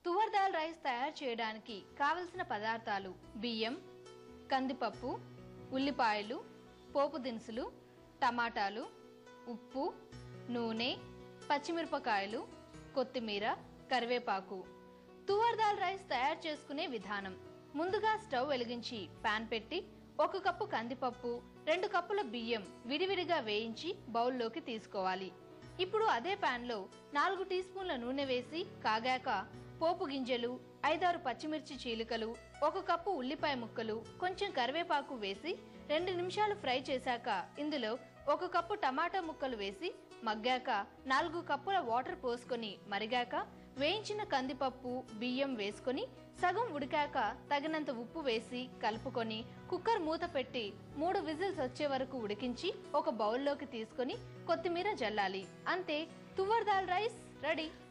తువర్ dal rice తయారు చేయడానికి కావలసిన పదార్థాలు బియ్యం కందిపప్పు ఉల్లిపాయలు పోపు దినుసులు టమాటాలు ఉప్పు నూనె పచ్చిమిరపకాయలు కొత్తిమీర కరివేపాకు తువర్ దాల్ రైస్ తయారు చేసుకునే విధానం ముందుగా స్టవ్ వెలిగించి పాన్ పెట్టి ఒక కప్పు కందిపప్పు రెండు కప్పుల బియ్యం విడివిడిగా వేయించి బౌల్లోకి తీసుకోవాలి ఇప్పుడు అదే పాన్ లో నాలుగు టీ స్పూన్ల నూనె వేసి కాగాక పోపు గింజలు ఐదారు పచ్చిమిర్చి చీలికలు ఒక కప్పు ఉల్లిపాయ ముక్కలు కొంచెం కరివేపాకు వేసి రెండు నిమిషాలు ఫ్రై చేశాక ఇందులో ఒక కప్పు టమాటా ముక్కలు వేసి మగ్గాక నాలుగు కప్పుల వాటర్ పోసుకొని మరిగాక వేయించిన కందిపప్పు బియ్యం వేసుకొని సగం ఉడికాక తగినంత ఉప్పు వేసి కలుపుకొని కుక్కర్ మూత పెట్టి మూడు విజిల్స్ వచ్చే వరకు ఉడికించి ఒక బౌల్లోకి తీసుకొని కొత్తిమీర జల్లాలి అంతే తువ్వర్ దాల్ రైస్ రెడీ